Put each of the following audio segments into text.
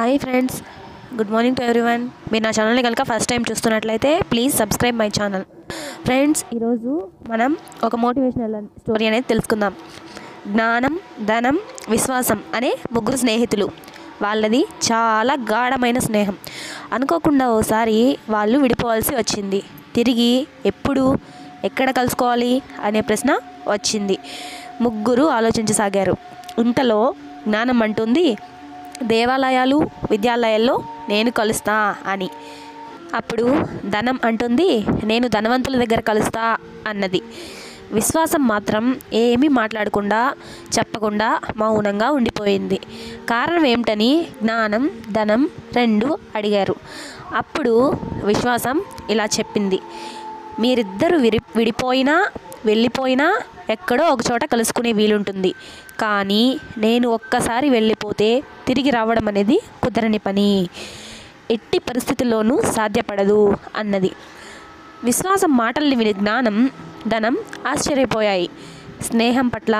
hi friends good morning to everyone మీరు నా ఛానల్ని కనుక ఫస్ట్ టైం చూస్తున్నట్లయితే please subscribe my channel friends ఈరోజు మనం ఒక మోటివేషనల్ స్టోరీ అనేది తెలుసుకుందాం జ్ఞానం ధనం విశ్వాసం అనే ముగ్గురు స్నేహితులు వాళ్ళది చాలా గాఢమైన స్నేహం అనుకోకుండా ఓసారి వాళ్ళు విడిపోవాల్సి వచ్చింది తిరిగి ఎప్పుడు ఎక్కడ కలుసుకోవాలి అనే ప్రశ్న వచ్చింది ముగ్గురు ఆలోచించసాగారు ఇంతలో జ్ఞానం అంటుంది దేవాలయాలు విద్యాలయాల్లో నేను కలుస్తా అని అప్పుడు ధనం అంటుంది నేను ధనవంతుల దగ్గర కలుస్తా అన్నది విశ్వాసం మాత్రం ఏమీ మాట్లాడకుండా చెప్పకుండా మౌనంగా ఉండిపోయింది కారణం ఏమిటని జ్ఞానం ధనం రెండు అడిగారు అప్పుడు విశ్వాసం ఇలా చెప్పింది మీరిద్దరు విరి విడిపోయినా వెళ్ళిపోయినా ఎక్కడో ఒక చోట కలుసుకునే వీలుంటుంది కానీ నేను ఒక్కసారి వెళ్ళిపోతే తిరిగి రావడం అనేది కుదరని పని ఎట్టి పరిస్థితుల్లోనూ సాధ్యపడదు అన్నది విశ్వాసం మాటల్ని విని జ్ఞానం ధనం ఆశ్చర్యపోయాయి స్నేహం పట్ల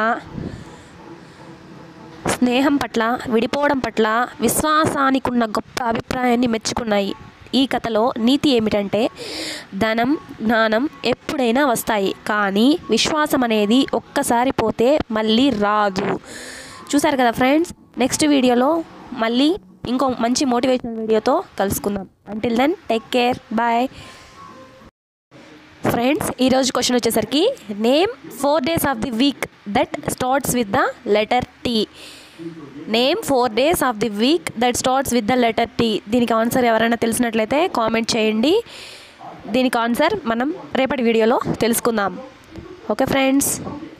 స్నేహం పట్ల విడిపోవడం పట్ల విశ్వాసానికి ఉన్న గొప్ప అభిప్రాయాన్ని మెచ్చుకున్నాయి ఈ కథలో నీతి ఏమిటంటే ధనం జ్ఞానం ఎప్పుడైనా వస్తాయి కానీ విశ్వాసం అనేది ఒక్కసారి పోతే మళ్ళీ రాదు చూసారు కదా ఫ్రెండ్స్ నెక్స్ట్ వీడియోలో మళ్ళీ ఇంకో మంచి మోటివేషనల్ వీడియోతో కలుసుకుందాం until then take care bye friends ఈరోజు క్వశ్చన్ వచ్చేసరికి name four days of the week that starts with the letter T name four days of the week that starts with the letter T దీనికి answer ఎవరైనా తెలిసినట్లయితే comment చేయండి దీనికి answer మనం రేపటి వీడియోలో తెలుసుకుందాం ఓకే ఫ్రెండ్స్